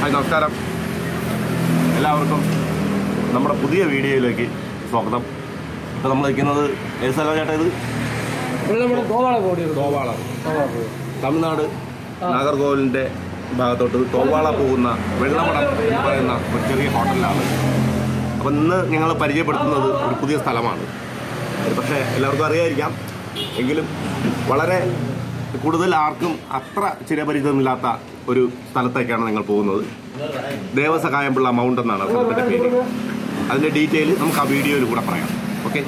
Hi നമസ്കാരം എല്ലാവർക്കും നമ്മുടെ പുതിയ വീഡിയോയിലേക്ക് സ്വാഗതം ഇപ്പോൾ നമ്മൾ നിൽക്കുന്നത് ഏത് സ്ഥലമാണ് ചേട്ടാ ഇത് ഇവിടെ നമ്മുടെ ഗോവാള കോടി തോവാള തമിഴ്നാട് നാഗർകോവിലിൻ്റെ ഭാഗത്തോട്ട് തോവാള പോകുന്ന വെള്ളമടം എന്ന് പറയുന്ന ഒരു ചെറിയ ഹോട്ടലിലാണ് അപ്പം ഇന്ന് ഞങ്ങൾ പരിചയപ്പെടുത്തുന്നത് ഒരു പുതിയ സ്ഥലമാണ് അത് പക്ഷേ എല്ലാവർക്കും അറിയായിരിക്കാം എങ്കിലും വളരെ കൂടുതൽ ആർക്കും അത്ര ചിരപരിചിതമില്ലാത്ത ഒരു സ്ഥലത്തേക്കാണ് നിങ്ങൾ പോകുന്നത് ദേവസഹായംപിള്ള മൗണ്ട് എന്നാണ് ആ സ്ഥലത്തിൻ്റെ പേര് അതിൻ്റെ ഡീറ്റെയിൽ നമുക്ക് ആ വീഡിയോയിൽ കൂടെ പറയാം okay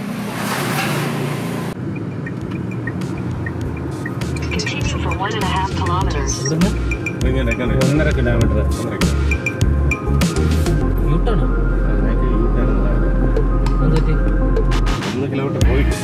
Continue for one and a half kilometers. ഒന്നര കിലോമീറ്റർ യൂട്ടാണോ എന്നിട്ട് ഒന്ന് കിലോമീറ്റർ പോയിട്ട്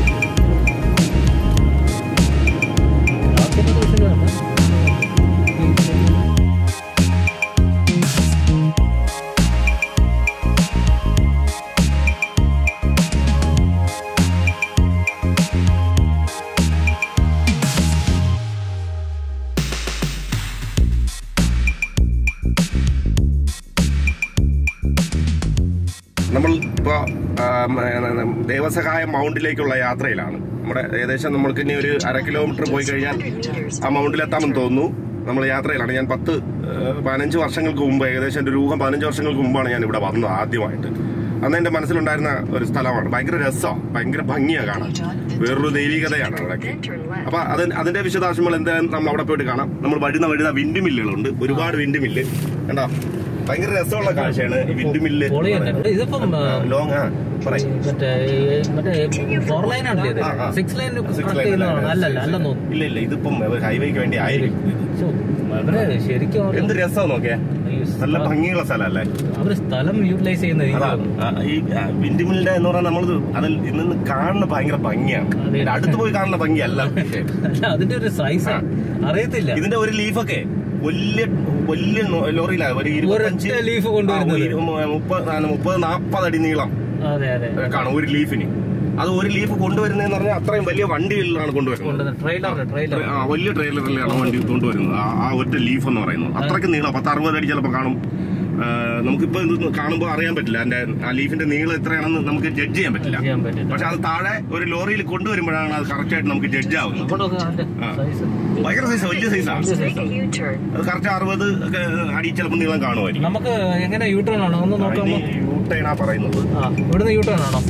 നമ്മൾ ഇപ്പോൾ ദേവസഹായം മൗണ്ടിലേക്കുള്ള യാത്രയിലാണ് നമ്മുടെ ഏകദേശം നമ്മൾക്ക് ഇനി ഒരു അര കിലോമീറ്റർ പോയി കഴിഞ്ഞാൽ ആ മൗണ്ടിലെത്താമെന്ന് തോന്നുന്നു നമ്മൾ യാത്രയിലാണ് ഞാൻ പത്ത് ആ, പതിനഞ്ച് വർഷങ്ങൾക്ക് മുമ്പ് ഏകദേശം എൻ്റെ ഒരു ഊഹം പതിനഞ്ച് വർഷങ്ങൾക്ക് മുമ്പാണ് ഞാൻ ഇവിടെ വന്നത് ആദ്യമായിട്ട് അന്ന് എൻ്റെ മനസ്സിലുണ്ടായിരുന്ന ഒരു സ്ഥലമാണ് ഭയങ്കര രസമാണ് ഭയങ്കര ഭംഗിയാണ് കാണാൻ വേറൊരു ദൈവികതയാണ് അവിടേക്ക് അപ്പൊ അത് അതിന്റെ വിശദാംശങ്ങൾ എന്തായാലും നമ്മൾ അവിടെ പോയിട്ട് കാണാം നമ്മൾ വഴുന്ന വഴുന്ന വിൻഡ് മില്ലുകളുണ്ട് ഒരുപാട് വിൻഡ് മില്ല് കണ്ടോ ഭയങ്കര രസമുള്ള കാഴ്ചയാണ് ഈ വിൻഡ് മില്ല് പൊളിയുണ്ട് ഇവിടെ ഇതിപ്പം ആ, ലോങ് ആ പറയും മറ്റേ മറ്റേ ഫോർ ലൈൻ ആണല്ലേ ഇത് ആ, ആ. Six lane Six connect lane ചെയ്യുന്നതാണ് അല്ല. അല്ലല്ല അല്ലെന്ന് തോന്നുന്നു ഇല്ല ഇല്ല ഇതിപ്പം ഹൈവേക്ക് വേണ്ടി ആയിരിക്കും ശ്ശോ, അവര് ശരിക്കും അവര് എന്ത് രസം നോക്കിയേ ഈ നല്ല സ്ഥ- ഭംഗിയുള്ള സ്ഥലമല്ലേ അവര് സ്ഥലം യൂട്ടിലൈസ് ചെയ്യുന്ന അതാ രീതിയാണ് ആ, ഈ വിൻഡ് മില്ലിന്റെ എന്ന് പറഞ്ഞാൽ നമ്മൾ അതിൽ ഇന്ന് കാണുന്ന ഭയങ്കര ഭംഗിയാണ് അതെ. ഇതിന്റെ അടുത്ത് പോയി കാണുന്ന ഭംഗിയല്ല പക്ഷേ അല്ല അതിന്റെ ഒരു സൈസ് അറിയത്തില്ല ഇതിന്റെ ഒരു ലീഫൊക്കെ വലിയ വലിയ നോ- ലോറിയിലാണ് ഒരു ഇരുപത്തഞ്ച് ഒരൊറ്റ leaf കൊണ്ടുവരുന്നത്. ആ, ഒരു ഇരു- മുപ്പത് ആ, മുപ്പത് നാൽപ്പത് അടി നീളം അതെ അതെ കാണും ഒരു ലീഫിന് അത് ഒരു ലീഫ് കൊണ്ടുവരുന്നതെന്ന് പറഞ്ഞാൽ അത്രയും വലിയ വണ്ടികളിലാണ് കൊണ്ടുവരുന്നത് കൊണ്ടുവന്ന ട്രെയിലർ ട്രെയിലർ ആ വലിയ ട്രെയിലറിലാണ് വണ്ടി കൊണ്ടുവരുന്നത് ആ- ആ ഒറ്റ ലീഫ് എന്ന് പറയുന്നത് അത്രയ്ക്ക് നീളം പത്ത് അറുപത് അടി ചിലപ്പോൾ കാണും ആ, നമുക്കിപ്പോ ഇത് കാണുമ്പോൾ അറിയാൻ പറ്റില്ല അതിന്റെ ആ ലീഫിന്റെ നീളം എത്രയാണെന്ന് നമുക്ക് ജഡ്ജ് ചെയ്യാൻ പറ്റില്ല ചെയ്യാൻ പറ്റില്ല പക്ഷെ അത് താഴെ ഒരു ലോറിയിൽ കൊണ്ടുവരുമ്പോഴാണ് അത് കറക്റ്റ് ആയിട്ട് നമുക്ക് ജഡ്ജ് ആവുന്നത് ഇങ്ങോട്ടൊക്കെ അതിന്റെ ആ. സൈസ് ഭയങ്കര സൈസ് വലിയ സൈസാണ് Make a U-turn. അത് കറക്റ്റ് അറുപത് ഒക്കെ അടി ചിലപ്പോൾ നീളം കാണുമായിരിക്കും നമുക്ക് എങ്ങനെ യൂട്ടേൺ ആണോ ഒന്ന് നോക്കാമോ യൂട്ടേണാ പറയുന്നത് ആ ഇവിടുന്ന് യൂട്ടേൺ ആണോ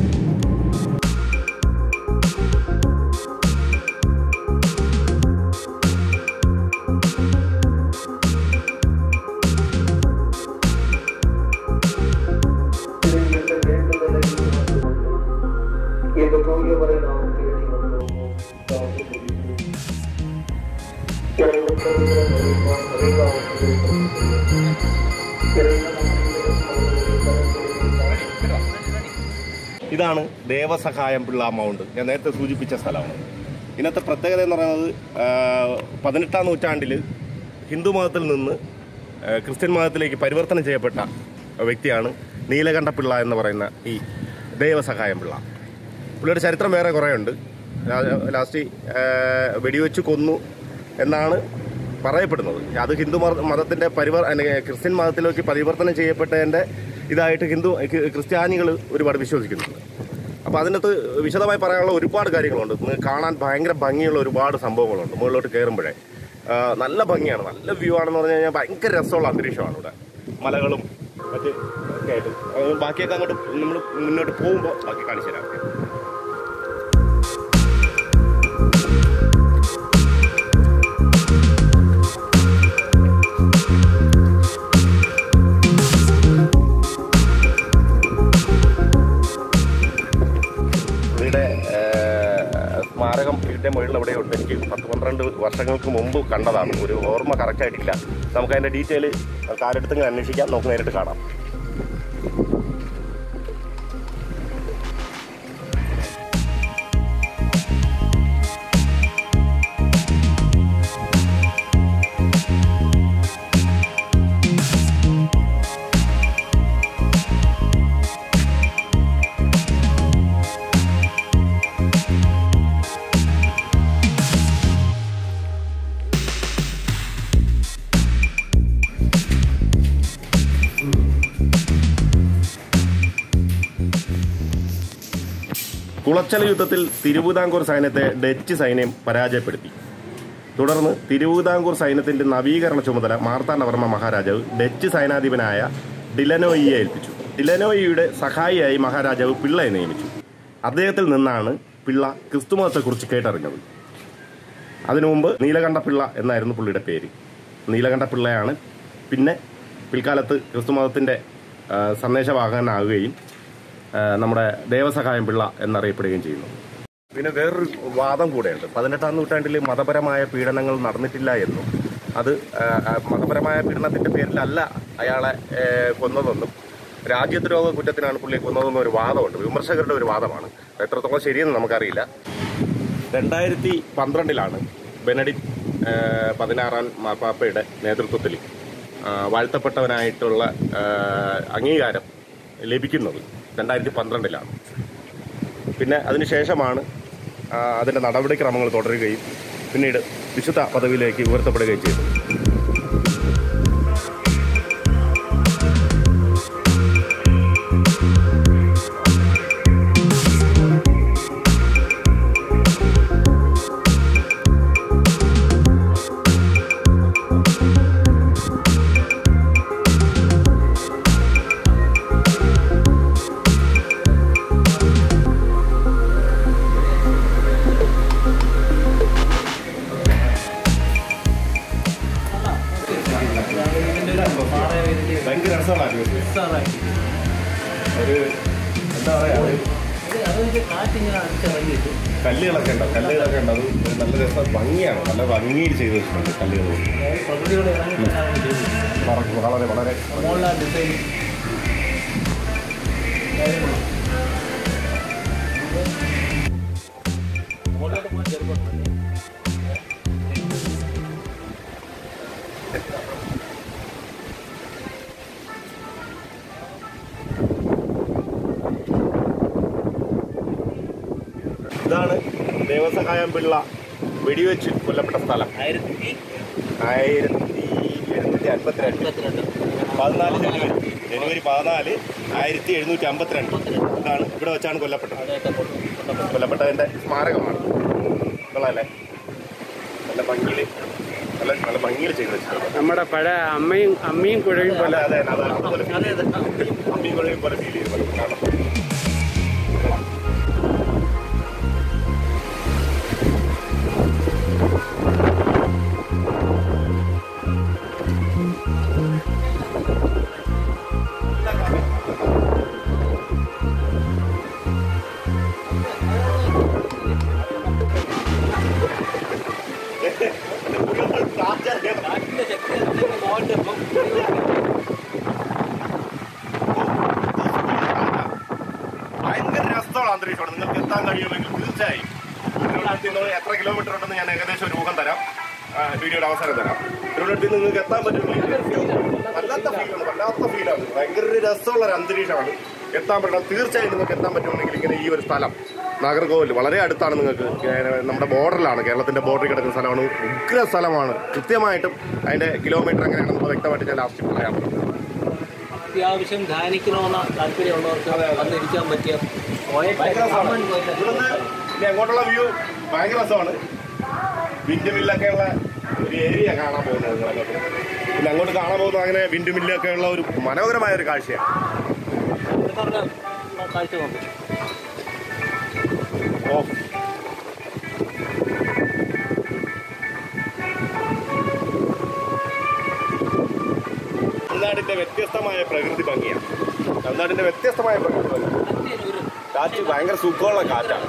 இந்த தூயவரை நாம் தேடி வந்தோம் தாழ்ந்து கொள்கிறோம். இறைவன் தருகிற நிறைவான நிறைவாக இறைவன் ഇതാണ് ദേവസഹായം പിള്ള മൗണ്ട് ഞാൻ നേരത്തെ സൂചിപ്പിച്ച സ്ഥലമാണ് ഇന്നത്തെ പ്രത്യേകത എന്ന് പറയുന്നത് ആ, പതിനെട്ടാം നൂറ്റാണ്ടിൽ ഹിന്ദു മതത്തിൽ നിന്ന് ആ, ക്രിസ്ത്യൻ മതത്തിലേക്ക് പരിവർത്തനം ചെയ്യപ്പെട്ട വ്യക്തിയാണ് നീലകണ്ഠ പിള്ള എന്ന് പറയുന്ന ഈ ദേവസഹായം പിള്ള പുള്ളിയുടെ ചരിത്രം വേറെ കുറേ ഉണ്ട് ലാ- ലാസ്റ്റ് ആ, വെടിവെച്ച് കൊന്നു എന്നാണ് പറയപ്പെടുന്നത് അത് ഹിന്ദു മത- മതത്തിന്റെ പരിവർ അല്ലെങ്കിൽ ക്രിസ്ത്യൻ മതത്തിലേക്ക് പരിവർത്തനം ചെയ്യപ്പെട്ടതിന്റെ ഇതായിട്ട് ഹിന്ദു ക്രിസ്ത്യാനികൾ ഒരുപാട് വിശ്വസിക്കുന്നുണ്ട് അപ്പോൾ അതിനകത്ത് വിശദമായി പറയാനുള്ള ഒരുപാട് കാര്യങ്ങളുണ്ട് നിങ്ങൾക്ക് കാണാൻ ഭയങ്കര ഭംഗിയുള്ള ഒരുപാട് സംഭവങ്ങളുണ്ട് മുകളിലോട്ട് കയറുമ്പോഴേ ആ, നല്ല ഭംഗിയാണ് നല്ല വ്യൂ ആണെന്ന് പറഞ്ഞു കഴിഞ്ഞാൽ ഭയങ്കര രസമുള്ള അന്തരീക്ഷമാണ് ഇവിടെ മലകളും മറ്റ് ഒക്കെ ആയിട്ട് അത് ബാക്കിയൊക്കെ അങ്ങോട്ട് നമ്മൾ മുന്നോട്ട് പോകുമ്പോൾ ബാക്കി കാണിച്ചു തരാം ഇവിടെ ഏഹ്, സ്മാരകം ഇതിന്റെ മുകളിൽ എവിടെയുണ്ട് എനിക്ക് പത്ത് പന്ത്രണ്ട് വർഷങ്ങൾക്ക് മുമ്പ് കണ്ടതാണ് ഒരു ഓർമ്മ കറക്റ്റ് ആയിട്ടില്ല നമുക്ക് അതിന്റെ ഡീറ്റെയിൽ ആരെടുത്തെങ്കിലും അന്വേഷിക്കാം നമുക്ക് നേരിട്ട് കാണാം കുളച്ചൽ യുദ്ധത്തിൽ തിരുവിതാംകൂർ സൈന്യത്തെ ഡച്ച് സൈന്യം പരാജയപ്പെടുത്തി തുടർന്ന് തിരുവിതാംകൂർ സൈന്യത്തിന്റെ നവീകരണ ചുമതല മാർത്താണ്ഡവർമ്മ മഹാരാജാവ് ഡച്ച് സൈനാധിപനായ ഡിലനോയിയെ ഏൽപ്പിച്ചു ഡിലനോയിയുടെ സഹായിയായി മഹാരാജാവ് പിള്ളയെ നിയമിച്ചു അദ്ദേഹത്തിൽ നിന്നാണ് പിള്ള ക്രിസ്തുമതത്തെക്കുറിച്ച് കേട്ടറിഞ്ഞത് അതിനു മുമ്പ് നീലകണ്ഠപിള്ള എന്നായിരുന്നു പുള്ളിയുടെ പേര് നീലകണ്ഠപിള്ളയാണ് പിന്നെ പിൽക്കാലത്ത് ക്രിസ്തുമതത്തിൻ്റെ ആ, സന്ദേശവാഹകനാകുകയും ആ, നമ്മുടെ ദേവസഹായം പിള്ള എന്നറിയപ്പെടുകയും ചെയ്യുന്നു പിന്നെ വേറൊരു വാദം കൂടെയുണ്ട് പതിനെട്ടാം നൂറ്റാണ്ടിൽ മതപരമായ പീഡനങ്ങൾ നടന്നിട്ടില്ല എന്നും അത് ആ, ആ, മതപരമായ പീഡനത്തിന്റെ പേരിലല്ല അയാളെ ഏ, കൊന്നതെന്നും രാജ്യദ്രോഹ കുറ്റത്തിനാണ് പുള്ളിയെ കൊന്നതെന്നും ഒരു വാദമുണ്ട് വിമർശകരുടെ ഒരു വാദമാണ് എത്രത്തോളം ശരിയെന്ന് നമുക്കറിയില്ല രണ്ടായിരത്തി പന്ത്രണ്ടിലാണ് ബെനഡിക്ട് ആ, പതിനാറാം മാർപ്പാപ്പയുടെ നേതൃത്വത്തിൽ ആ, വാഴ്ത്തപ്പെട്ടവനായിട്ടുള്ള ആ, അംഗീകാരം ലഭിക്കുന്നത് രണ്ടായിരത്തി പന്ത്രണ്ടിലാണ് പിന്നെ അതിനുശേഷമാണ് ആ, അതിന്റെ നടപടിക്രമങ്ങൾ തുടരുകയും പിന്നീട് വിശുദ്ധ പദവിയിലേക്ക് ഉയർത്തപ്പെടുകയും ചെയ്തു ഭയങ്കര രസമാണ് ഒരു എന്താ പറയാ ഒരു കല്ലുകളൊക്കെ ഉണ്ടോ കല്ലുകളൊക്കെ ഉണ്ട് അത് ഒരു നല്ല രസം ഭംഗിയാണ് നല്ല ഭംഗിയിൽ ചെയ്ത് വെച്ചിട്ടുണ്ട് കല്ലുകൾ പറക്കും വളരെ വളരെ ഇതാണ് ദേവസഹായം പിള്ള വെടിവെച്ച് കൊല്ലപ്പെട്ട സ്ഥലം ആയിരത്തി ആയിരത്തി എഴുന്നൂറ്റി അൻപത്തിരണ്ട് പതിനാല് ജനുവരി ജനുവരി പതിനാല് ആയിരത്തി എഴുന്നൂറ്റി അമ്പത്തിരണ്ട് ഇതാണ് ഇവിടെ വെച്ചാണ് കൊല്ലപ്പെട്ടത് കൊല്ലപ്പെട്ടതിന്റെ സ്മാരകമാണ് കൊള്ളാല്ലേ നല്ല ഭംഗിയിൽ നല്ല നല്ല ഭംഗിയിൽ ചെയ്ത് വെച്ചിട്ടുണ്ട് നമ്മുടെ പഴയ അമ്മയും അമ്മയും കുഴയും പോലെ അതെ അതെ അതെ അതുപോലെ അമ്മയും കൊഴയും പോലെ ഫീൽ ചെയ്തു കാണാം ഭയങ്കര രസമുള്ള അന്തരീക്ഷമാണ് നിങ്ങൾക്ക് എത്താൻ കഴിയുമെങ്കിൽ തീർച്ചയായും തിരുവനന്തപുരത്ത് നിന്ന് എത്ര കിലോമീറ്റർ ഉണ്ടെന്ന് ഞാൻ ഏകദേശം ഒരു ഊഹം തരാം ആ, വീഡിയോയുടെ അവസാനം തരാം തിരുവനന്തപുരത്ത് നിന്ന് നിങ്ങൾക്ക് എത്താൻ പറ്റുമെങ്കിൽ വല്ലാത്ത ഫീലാണ് വല്ലാത്ത ഫീലാണ് ഭയങ്കര ഒരു രസമുള്ള ഒരു അന്തരീക്ഷമാണ് എത്താൻ പറ്റണം തീർച്ചയായും നിങ്ങൾക്ക് എത്താൻ പറ്റുമെങ്കിൽ ഇങ്ങനെ ഈ ഒരു സ്ഥലം നാഗർകോവിൽ വളരെ അടുത്താണ് നിങ്ങൾക്ക് ഏ- നമ്മുടെ ബോർഡറിലാണ് കേരളത്തിന്റെ ബോർഡറിൽ കിടക്കുന്ന സ്ഥലമാണ് ഉഗ്ര സ്ഥലമാണ് കൃത്യമായിട്ടും അതിന്റെ കിലോമീറ്റർ എങ്ങനെയാണെന്ന് വ്യക്തമായിട്ട് ഞാൻ ലാസ്റ്റ് പറയാം അത്യാവശ്യം ധ്യാനിക്കണമെന്ന താല്പര്യമുള്ളവർക്ക് വന്നിരിക്കാൻ പറ്റിയ ഭയങ്കര രസമാണ്. ഇവിടുന്ന് ഇനി അങ്ങോട്ടുള്ള വ്യൂ ഭയങ്കര രസമാണ് വിൻഡ് മില്ലൊക്കെ ഉള്ള ഒരു ഏരിയ കാണാൻ പോകുന്നത് നിങ്ങൾ അങ്ങോട്ട്. പിന്നെ അങ്ങോട്ട് കാണാൻ പോകുന്നത് അങ്ങനെ വിൻഡ് മില്ലൊക്കെ ഉള്ള ഒരു മനോഹരമായ ഒരു കാഴ്ചയാണ് കാഴ്ച നോക്കും ഓ തമിഴ്നാടിന്റെ വ്യത്യസ്തമായ പ്രകൃതി ഭംഗിയാണ് തമിഴ്നാടിന്റെ വ്യത്യസ്തമായ പ്രകൃതി ഭംഗി കാറ്റ് ഭയങ്കര സുഖമുള്ള കാറ്റാണ്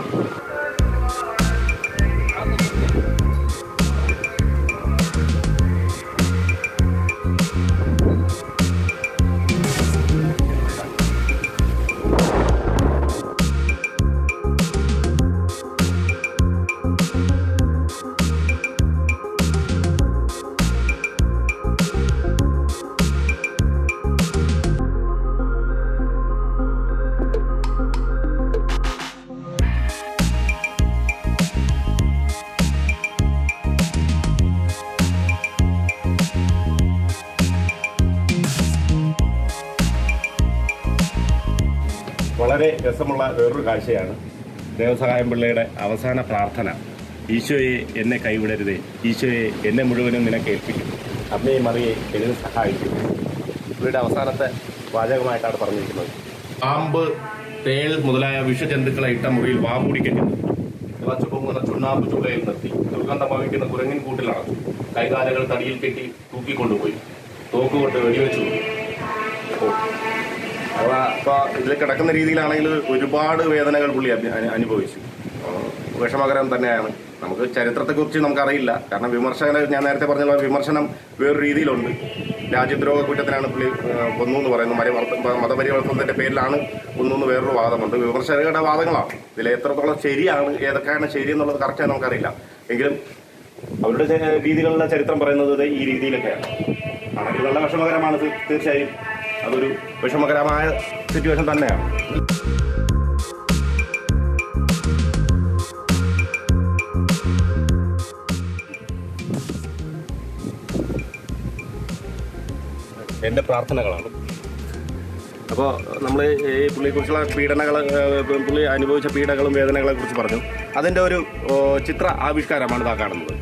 വളരെ രസമുള്ള വേറൊരു കാഴ്ചയാണ് ദേവസഹായം പിള്ളയുടെ അവസാന പ്രാർത്ഥന ഈശോയെ എന്നെ കൈവിടരുതേ ഈശോയെ എന്നെ മുഴുവനും നിനക്ക് ഏൽപ്പിക്കും അമ്മയെ മറിയെ എന്നെ സഹായിക്കും പുള്ളിയുടെ അവസാനത്തെ വാചകമായിട്ടാണ് പറഞ്ഞിരിക്കുന്നത് പാമ്പ് തേൾ മുതലായ വിഷജന്തുക്കളെ ഇട്ട മുറിയിൽ വാമൂടിക്കഴിഞ്ഞു തിളച്ചു പൊങ്ങുന്ന ചുണ്ണാമ്പ് ചുളയിൽ നിർത്തി ദുർഗന്ധം വഹിക്കുന്ന കുരങ്ങിൻ കൂട്ടിലടച്ചു കൈകാലുകൾ തടിയിൽ കെട്ടി തൂക്കിക്കൊണ്ടുപോയി തോക്കുകൊണ്ട് വെടിവെച്ചു ഓ. അപ്പൊ അപ്പൊ ഇതിൽ കിടക്കുന്ന രീതിയിലാണെങ്കിൽ ഒരുപാട് വേദനകൾ പുള്ളി അനു- അനു- അനുഭവിച്ചു ആ, വിഷമകരം തന്നെയാണ് നമുക്ക് ചരിത്രത്തെക്കുറിച്ച് നമുക്കറിയില്ല കാരണം വിമർശകനെ ഞാൻ നേരത്തെ പറഞ്ഞ പോലെ വിമർശനം വേറൊരു രീതിയിലുണ്ട് രാജ്യദ്രോഹ കുറ്റത്തിനാണ് പുള്ളി ആ, കൊന്നു എന്ന് പറയുന്നത് മരവർത്ത മതപരിവർത്തനത്തിന്റെ പേരിലാണ് കൊന്നു എന്ന് വേറൊരു വാദമുണ്ട് വിമർശകരുടെ വാദങ്ങളാണ് ഇതിൽ എത്രത്തോളം ശരിയാണ് ഏതൊക്കെയാണ് ശരി എന്നുള്ളത് കറക്റ്റായി നമുക്കറിയില്ല എങ്കിലും അവരുടെ ചെ- രീതികളിലെ ചരിത്രം പറയുന്നത് ദേ ഈ രീതിയിലൊക്കെയാണ് ആണെങ്കിൽ നല്ല വിഷമകരമാണ് തീ- തീർച്ചയായും അതൊരു വിഷമകരമായ സിറ്റുവേഷൻ തന്നെയാണ് എൻ്റെ പ്രാർത്ഥനകളാണ് അപ്പോൾ നമ്മൾ ഈ പുള്ളിയെക്കുറിച്ചുള്ള പീഡനങ്ങൾ പുള്ളി അനുഭവിച്ച പീഡകളും വേദനകളെ കുറിച്ച് പറഞ്ഞു അതിൻ്റെ ഒരു ഓ, ചിത്ര ആവിഷ്കാരമാണ് ഇതാ കാണുന്നത്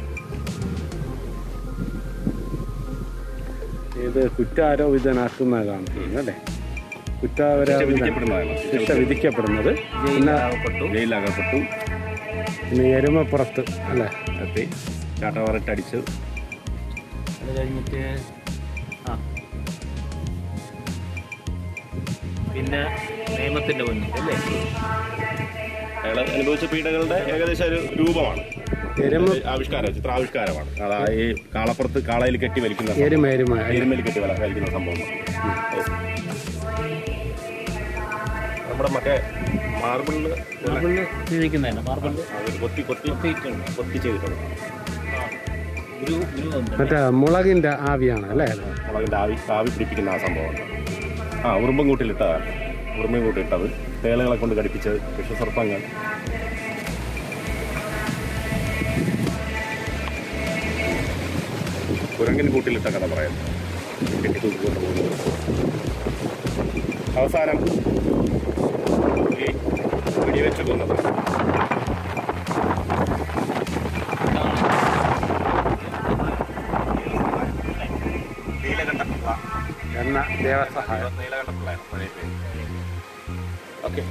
ഇത് കുറ്റാരോപിതനാക്കുന്നതാണ് അല്ലേ കുറ്റാരോപിത വിധിക്കപ്പെടുന്നതാണ് ശിക്ഷ വിധിക്കപ്പെടുന്നത് പിന്നെ ജയിലിലകപ്പെട്ടു പിന്നെ എരുമപ്പുറത്ത് അല്ലേ എത്തി ചാട്ടവാറിട്ടടിച്ച് അത് കഴിഞ്ഞിട്ട് ആ പിന്നെ നിയമത്തിന്റെ മുന്നിൽ അല്ലേ അയാൾ അനുഭവിച്ച പീഡകളുടെ ഏകദേശം ഒരു രൂപമാണ് എരുമ ആവിഷ്കാരം ചിത്രാവിഷ്കാരമാണ് അതായത് ഈ കാളപ്പുറത്ത് കാളയിൽ കെട്ടി വലിക്കുന്ന സംഭവം. എരുമ എരുമ എരുമയിൽ കെട്ടി വല- വലിക്കുന്ന സംഭവം ഓ. നമ്മുടെ മറ്റേ മാർബിളില് മാർബിളിൽ ജീവിക്കുന്നതന്നെ മാർബിളിൽ അത് കൊത്തി കൊത്തി ഒത്തിയിട്ടുണ്ട് കൊത്തി ചെയ്തിട്ടുണ്ട് ഗുരു ഗുരു ഉണ്ട് മറ്റേ മുളകിന്റെ ആവിയാണ് അല്ലേ അത്? മുളകിന്റെ ആവി ആവി പിടിപ്പിക്കുന്ന ആ സംഭവമാണ് ആ ഉറുമ്പം കൂട്ടിലിട്ടതാണ് ഉറുമ്പം കൂട്ടിലിട്ടത് തേളുകളെ കൊണ്ട് ഘടിപ്പിച്ചത് വിഷസർപ്പങ്ങൾ കുരങ്ങൻ കൂട്ടിലിട്ട കഥ പറയുന്നു കെട്ടി തൂക്കിക്കൊണ്ട് പോകുന്നത് അവസാനം ഈ വെടിവെച്ച് കൊന്നത് നീലകണ്ഠ എണ്ണ ദേവസഹായം നീലകണ്ഠ പഴയ പേര് ഓക്കെ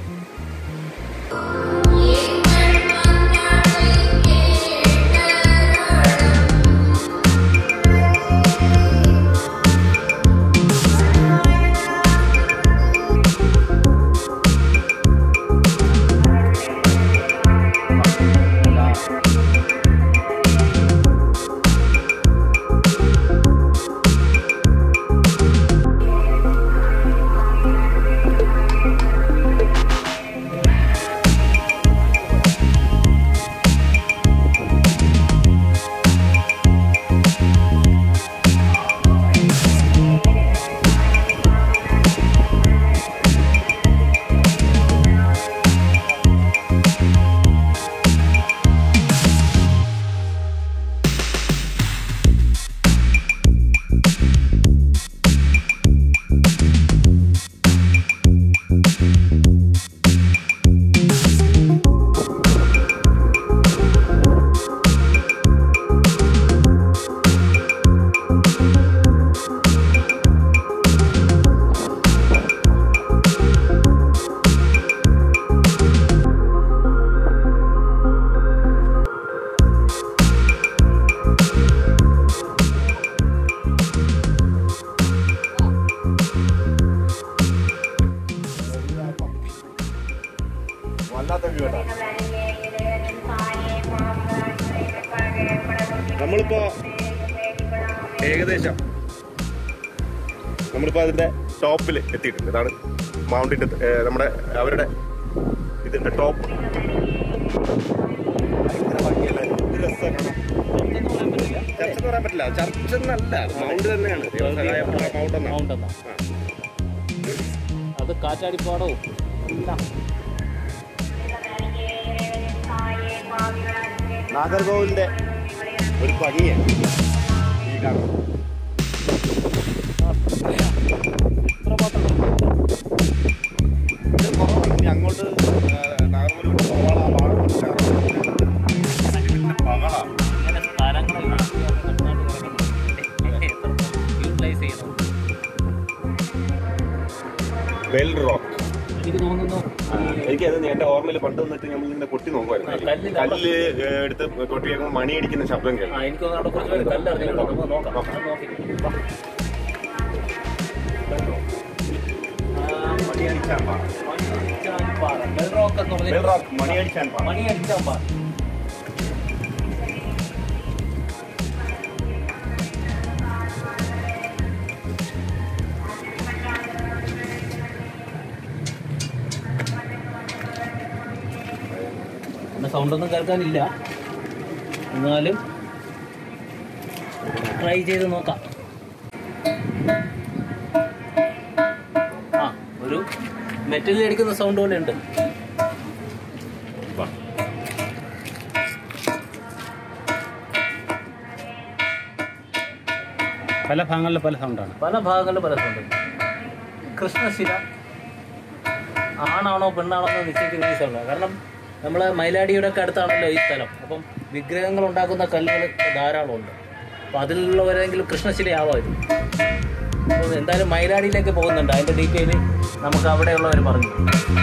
വല്ലാത്ത വ്യൂ കേട്ടോ നമ്മളിപ്പോ ഏകദേശം നമ്മളിപ്പോ അതിന്റെ ടോപ്പിൽ എത്തിയിട്ടുണ്ട് ഇതാണ് മൗണ്ടിന്റെ ഏ, നമ്മുടെ അവരുടെ ഇതിന്റെ ടോപ്പ് ഭയങ്കര ഭംഗിയല്ലേ? എന്ത് രസാ കാണാൻ. ചർച്ച് എന്ന് പറയാൻ പറ്റില്ല ചർച്ച് എന്നല്ല മൗണ്ട് തന്നെയാണ് ദൈവസഹായ മൗണ്ട് എന്നാണ് മൗണ്ടെന്നാ അത് കാറ്റാടിപ്പാടവും എല്ലാം നാഗർകോവിലിന്റെ ഒരു ഭംഗിയാണ് ഈ കാണുന്നത് ഇത്രമാത്രം ഇത് കുറവാണ്. ഇനി അങ്ങോട്ട് ആ, നാഗർകോവിൽ വിട്ട് പോവാനുള്ള ആ ഭാഗം ബെൽ റോക്ക് എനിക്ക് തോന്നുന്നു എനിക്ക് അത് എന്റെ ഓർമ്മയിൽ പണ്ട് വന്നിട്ട് നമ്മൾ ഇങ്ങനെ കൊട്ടി നോക്കുമായിരുന്നു ആ, കല്ലിൽ കല്ല് ഏ, എടുത്ത് കൊട്ടി കേൾക്കുമ്പോൾ മണി അടിക്കുന്ന ശബ്ദം ആ കേൾക്കും എനിക്ക് തോന്നുന്നു അവിടെ കുറച്ച് പേര് കല്ലറിഞ്ഞിട്ടുണ്ടോ നമുക്ക് നോക്കാം അത് നോക്കി വാ. ആ, മണി അടിച്ചാൻ പാറ മണിയടിച്ചാൻ പാറ. ബെൽ റോക്ക് എന്ന് ബെൽ പറഞ്ഞാൽ റോക്ക് മണി അടിച്ചാൻ പാറ മണിയടിച്ചാൻ പാറ. പിന്നെ സൗണ്ടൊന്നും കേൾക്കാനില്ല എന്നാലും ട്രൈ ചെയ്ത് നോക്കാം ആ ഒരു മെറ്റലിൽ അടിക്കുന്ന സൗണ്ട് പോലെ ഉണ്ട് വാ. പല ഭാഗങ്ങളിലും പല സൗണ്ടാണ് പല ഭാഗങ്ങളിലും പല സൗണ്ട് കൃഷ്ണശില ആണാണോ പെണ്ണാണോ എന്ന് നിശ്ചയിക്കുന്ന ഈ സ്ഥലമാണ് കാരണം നമ്മളെ മൈലാടിയുടെ ഒക്കെ അടുത്താണല്ലോ ഈ സ്ഥലം അപ്പം വിഗ്രഹങ്ങൾ ഉണ്ടാക്കുന്ന കല്ലുകൾ ധാരാളം ഉണ്ട് അപ്പം അതിലുള്ളവരെങ്കിലും കൃഷ്ണശിലയാവാം ഇത് അപ്പോൾ എന്തായാലും മൈലാടിയിലേക്ക് പോകുന്നുണ്ട് അതിൻ്റെ ഡീറ്റെയിൽ നമുക്ക് അവിടെയുള്ളവർ പറഞ്ഞു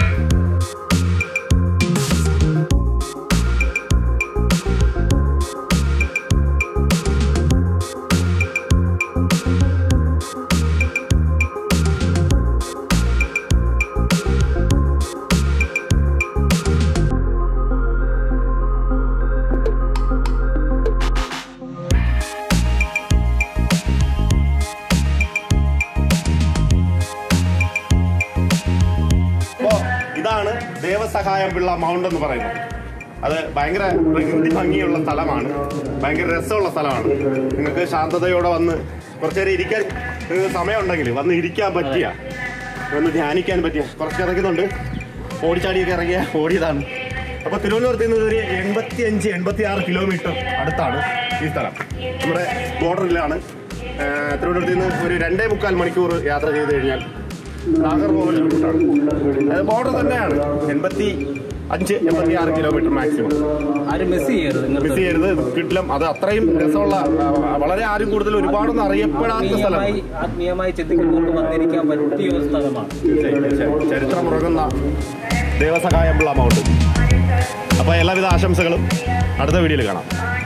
അപ്പോ ഇതാണ് ദേവസഹായം പിള്ള മൗണ്ട് എന്ന് പറയുന്നത് അത് ഭയങ്കര പ്രകൃതി ഭംഗിയുള്ള സ്ഥലമാണ് ഭയങ്കര രസമുള്ള സ്ഥലമാണ് നിങ്ങൾക്ക് ശാന്തതയോടെ വന്ന് കുറച്ചു നേരം ഇരിക്കാൻ നിങ്ങൾക്ക് സമയമുണ്ടെങ്കിൽ വന്ന് ഇരിക്കാൻ പറ്റിയ ഒന്ന് ധ്യാനിക്കാൻ പറ്റിയ കുറച്ച് ഇറങ്ങുന്നുണ്ട് ഓടിച്ചാടിയൊക്കെ ഇറങ്ങിയ ഓടിയതാണ് അപ്പൊ തിരുവനന്തപുരത്ത് നിന്ന് ഒരു എൺപത്തി അഞ്ച് എൺപത്തി ആറ് കിലോമീറ്റർ അടുത്താണ് ഈ സ്ഥലം നമ്മുടെ ബോർഡറിലാണ് ഏഹ്, തിരുവനന്തപുരത്ത് നിന്ന് ഒരു രണ്ടേ മുക്കാൽ മണിക്കൂർ യാത്ര ചെയ്ത് കഴിഞ്ഞാൽ നാഗർകോവിൽ റൂട്ടാണ് അത് ബോർഡർ തന്നെയാണ് എൺപത്തി അഞ്ച് എൺപത്തി ആറ് കിലോമീറ്റർ മാക്സിമം ആരും മിസ് ചെയ്യരുത് മിസ് നിങ്ങൾക്ക് ചെയ്യരുത് കിട്ടിലും അത് അത്രയും രസമുള്ള ആ, വളരെ ആരും കൂടുതൽ ഒരുപാടൊന്നും അറിയപ്പെടാത്ത സ്ഥലമാണ് ആത്മീയമായി ആത്മീയമായി ചിന്തിക്കുന്നവർക്ക് വന്നിരിക്കാൻ പറ്റിയ ഒരു സ്ഥലമാണ് ചരിത്രമുറങ്ങുന്ന ദേവസഹായമുള്ള മൗണ്ട് അപ്പോൾ എല്ലാവിധ ആശംസകളും അടുത്ത വീഡിയോയിൽ കാണാം